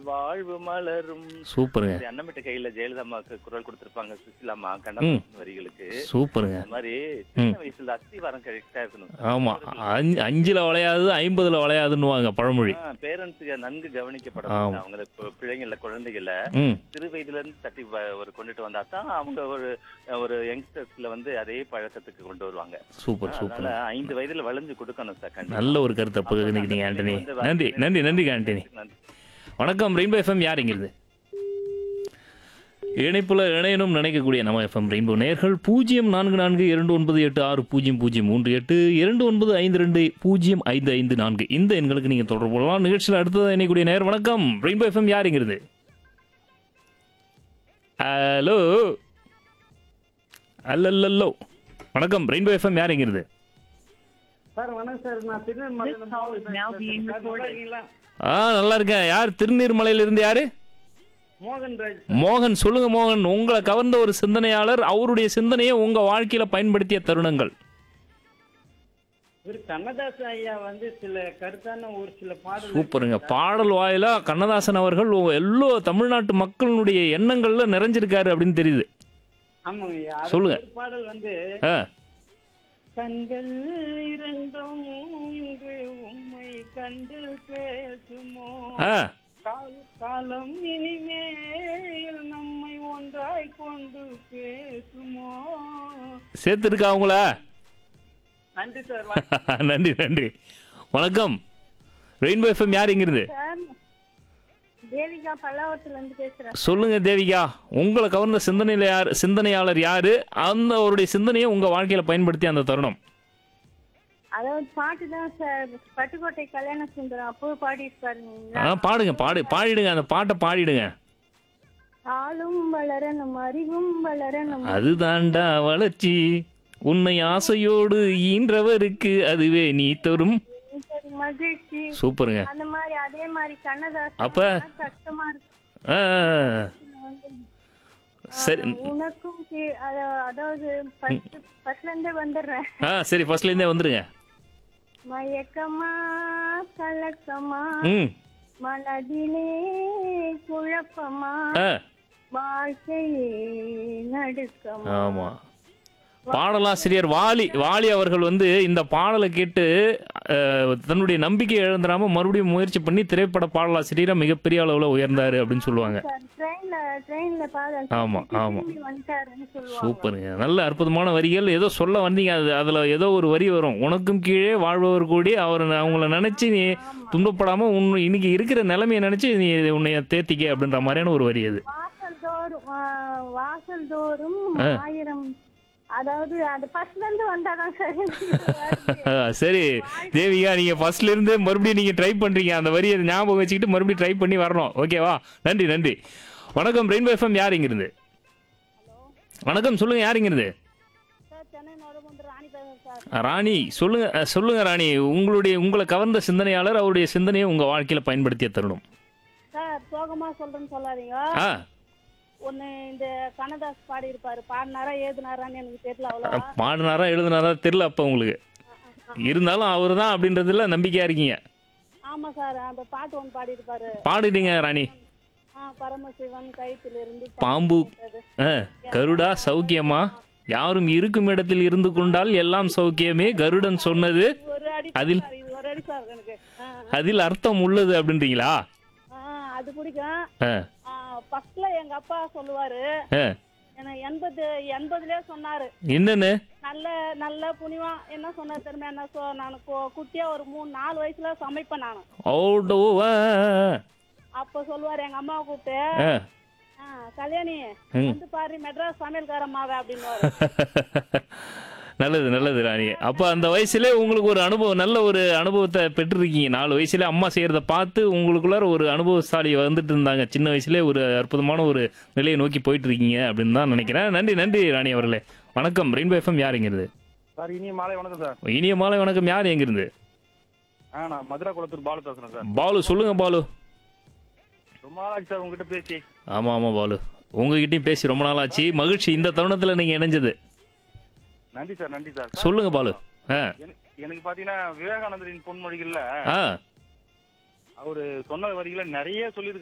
வாழ்வு மலரும் சூப்பருங்க இது அன்னமிட்ட கையில ஜெயலலிதா அம்மாவுக்கு குரல் கொடுத்திருப்பாங்க சுசிலாமா கண்ணதாசன் வரிகளுக்கு சூப்பருங்க அந்த மாதிரி சின்ன வயசுல அஸ்திவாரம் கரெக்டா இருக்கணும் ஆமா அஞ்சு அஞ்சுல வளையாது ஐம்பதுல வளையாதுன்னுவாங்க பழமொழி பேரண்ட்ஸுக்கு நன்கு கவனிக்கப்படும் ஆமா. அவங்க பு- பிள்ளைங்கள குழந்தைகள ம் சிறு வயதுல இருந்து தட்டி வ- ஒரு கொண்டுட்டு வந்தா தான் அவங்க ஒரு ஒரு யங்ஸ்டர்ஸ்ல வந்து அதே பழக்கத்துக்கு கொண்டு வருவாங்க சூப்பர் அதனால சூப்பர் ஐந்து வயதுல வளைஞ்சு கொடுக்கணும் சார் கண்டிப்பா. நல்ல ஒரு கருத்தை பகிர்ந்துக்கிட்டீங்க ஆண்டனி நன்றி நன்றி நன்றி ஆண்டனி நன்றி வணக்கம் ரெயின்போ எஃப்எம் யாருங்கிறது இணைப்புல இணையணும் நினைக்கக்கூடிய நம்ம எஃப்எம் ரெயின்போ நேர்கள் பூஜ்ஜியம் நான்கு நான்கு இரண்டு ஒன்பது எட்டு ஆறு பூஜ்ஜியம் பூஜ்ஜியம் மூன்று எட்டு இரண்டு ஒன்பது ஐந்து ரெண்டு பூஜ்ஜியம் ஐந்து ஐந்து நான்கு இந்த எண்களுக்கு நீங்க தொடர்பு கொள்ளலாம் நிகழ்ச்சியில் அடுத்தது இணையக்கூடிய நேர் வணக்கம் ரெயின்போ எஃப்எம் யாருங்கிறது ஹலோ அல்லல்லோ வணக்கம் ரெயின்போ எஃப்எம் யாருங்கிறது சார் வணக்கம் சார் நான் திருநெல்வேலியில call is now being sir, recorded. நல்லா இருக்கீங்களா? ஆ நல்லா இருக்கேன் யார் திருநீர்மலையிலிருந்து யாரு மோகன் ராஜ் மோகன் சொல்லுங்க மோகன் உங்களை கவர்ந்த ஒரு சிந்தனையாளர் அவருடைய சிந்தனையை உங்க வாழ்க்கையில பயன்படுத்திய தருணங்கள் இவர் கண்ணதாச ஐயா வந்து சில கருத்தான ஒரு சில பாடல் சூப்பருங்க பாடல் வாயிலா கண்ணதாசன் அவர்கள் உங்க எல்லா தமிழ்நாட்டு மக்களுடைய எண்ணங்கள்ல நிறைஞ்சிருக்காரு அப்படின்னு தெரியுது ஆமாங்க ஐயா அது சொல்லுங்க. ஒரு பாடல் வந்து ஆ, கண்கள் இரண்டும் இன்று உம்மை கண்டு பேசுமோ ஆ, கால- காலம் இனிமேல் நம்மை ஒன்றாய் கொண்டு பேசுமோ சேர்த்து இருக்கா அவங்கள நன்றி சார் நன்றி நன்றி வணக்கம் ரெயின்போ எஃப்எம் யார் இங்கிருந்து சார் தேவிகா பல்லாவரத்துல இருந்து பேசுறேன் சொல்லுங்க தேவிகா உங்களை கவர்ந்த சிந்தனையில யார் சிந்தனையாளர் யாரு அந்த அவருடைய சிந்தனையை உங்க வாழ்க்கையில பயன்படுத்திய அந்த தருணம் அதாவது பாட்டு தான் சார் பட்டுக்கோட்டை கல்யாண சுந்தரம் அப்போ பாடியிருப்பாருங்களா ஆ பாடுங்க பாடு பாடிடுங்க அந்த பாட்டை பாடிடுங்க ஆளும் வளரணும் அறிவும் வளரணும் அதுதான்டா வளர்ச்சி உன்னை ஆசையோடு ஈன்றவருக்கு அதுவே நீ தரும் மகிழ்ச்சி சூப்பருங்க அந்த மாதிரி அதே மாதிரி கண்ணதாசன் அப்ப- கஷ்டமா இருக்கு ஆ, சரி உனக்கும் கீ- அத- அதாவது ஃபர்ஸ்ட் ஃபர்ஸ்ட்ல இருந்தே வந்துடுறேன் ஆ சரி ஃபர்ஸ்ட்ல இருந்தே வந்துருங்க மயக்கமா கலக்கமா ம் மனதிலே குழப்பமா ஆ வாழ்க்கையே நடுக்கமா ஆமா பாடலாசிரியர் வாலி வாலி அவர்கள் வந்து இந்த பாடலை கேட்டு அஹ், தன்னுடைய நம்பிக்கை இழந்துடாம மறுபடியும் முயற்சி பண்ணி திரைப்பட பாடலாசிரியரா மிகப்பெரிய அளவுல உயர்ந்தாரு அப்படின்னு சொல்லுவாங்க சார் ட்ரெயின்ல ட்ரெயின்ல பாரு ஆமா, ஆமா. திரும்பி வந்துட்டாருன்னு சொல்லுவாங்க சூப்பருங்க நல்ல அற்புதமான வரிகள் ஏதோ சொல்ல வந்தீங்க அது அதுல ஏதோ ஒரு வரி வரும் உனக்கும் கீழே வாழ்பவர் கூடி அவர் அவங்கள நினைச்சு நீ துன்பப்படாம உன் இன்னைக்கு இருக்கிற நிலைமையை நினைச்சு நீ உன்னைய தேத்திக்க அப்படின்ற மாதிரியான ஒரு வரி அது வாசல் தோறும் ஆ, வாசல் தோறும் ஆ. ஆயிரம் அதாவது அது ஃபர்ஸ்ட்ல இருந்து வந்தாதான் சார் எனக்கு வருது. ஆ, சரி தேவிகா நீங்க ஃபர்ஸ்ட்ல இருந்து மறுபடியும் நீங்க ட்ரை பண்றீங்க அந்த வரியை ஞாபகம் வச்சுக்கிட்டு மறுபடியும் ட்ரை பண்ணி வரணும் ஓகேவா நன்றி நன்றி வணக்கம் ரெயின்போ எஃப்எம் யார் இங்கிருந்து வணக்கம் சொல்லுங்க யார் இங்கிருந்து சார் சென்னை நடுமுந்து ராணி பேசுறேன் சார் ராணி சொல்லுங்க அஹ், சொல்லுங்க ராணி உங்களுடைய உங்களை கவர்ந்த சிந்தனையாளர் அவருடைய சிந்தனையை உங்க வாழ்க்கையில பயன்படுத்திய தருணம் சார் சோகமா சொல்றேன்னு சொல்லாதீங்க ஆ ஒன்னு இந்த கண்ணதாஸ் பாடி இருப்பாரு பாடினாரா ஏதுனாரான்னு எனக்கு தெரியல அவ்வளோ பாடினாரா எழுதினாரா தெரியல அப்ப உங்களுக்கு இருந்தாலும் அவர் தான் அப்படின்றதுல நம்பிக்கையா இருக்கீங்க ஆமா சார் அந்த பாட்டு ஒன்று பாடி இருப்பாரு பாடிட்டீங்க ராணி ஆ பரமசிவன் கயிற்றிலிருந்து பாம்பு ஆ, கருடா சௌக்கியமா யாரும் இருக்கும் இடத்தில் இருந்து கொண்டால் எல்லாம் சௌக்கியமே கருடன் சொன்னது ஒரு அடி அதில்- சார், இது ஒரு அடி சார் எனக்கு ஆ, அதில் அர்த்தம் உள்ளது அப்படின்றீங்களா ஆ, அது பிடிக்கும் ஆ, ஃபர்ஸ்ட்ல எங்க அப்பா சொல்லுவாரு ஆ. எனக்கு எண்பது எண்பதுலயே சொன்னாரு என்னன்னு நல்ல நல்ல புனிவம் என்ன சொன்னார் தெரியுமா என்ன சொ நான் கு- குட்டியா ஒரு மூணு நாலு வயசுல சமைப்பேன் நான் ஓடோ ஆ, அப்ப சொல்லுவாரு எங்க அம்மாவை கூப்பிட்டு ஆ, "ஆ, கல்யாணி ம். வந்து பாரு மெட்ராஸ் சமையல்காரம்மாவே அப்படின்னு நல்லது நல்லது ராணி அப்போ அந்த வயசுல உங்களுக்கு ஒரு அனுபவம் நல்ல ஒரு அனுபவத்தை பெற்றிருக்கீங்க நாலு வயசுல அம்மா செய்யறத பார்த்து உங்களுக்குள்ளார ஒரு அனுபவசாலி வந்துட்டு இருந்தாங்க சின்ன வயசுல ஒரு அற்புதமான ஒரு நிலையை நோக்கி போயிட்டு இருக்கீங்க அப்படின்னு தான் நினைக்கிறேன் நன்றி நன்றி ராணி அவர்களே வணக்கம் ரெயின்போ எஃப்எம் யார் எங்கிருந்து சார் இனிய மாலை வணக்கம் சார் இனிய மாலை வணக்கம் யார் எங்கிருந்து ஆ நான் மதுரா குளத்தூர் பாலு பேசுறேன் சார் பாலு சொல்லுங்க பாலு ரொம்ப நாளாச்சு சார் உங்ககிட்ட பேசி ஆமா ஆமா பாலு உங்ககிட்டயும் பேசி ரொம்ப நாள் ஆச்சு மகிழ்ச்சி இந்த தருணத்துல நீங்க இணைஞ்சது நன்றி சார் நன்றி சார் சொல்லுங்க பாலு ஆ எனக்கு- எனக்கு பாத்தீங்கன்னா விவேகானந்தரின் பொன்மொழிகள்ல ஆ அவரு சொன்ன வரிகளை நிறைய சொல்லியிருக்காரு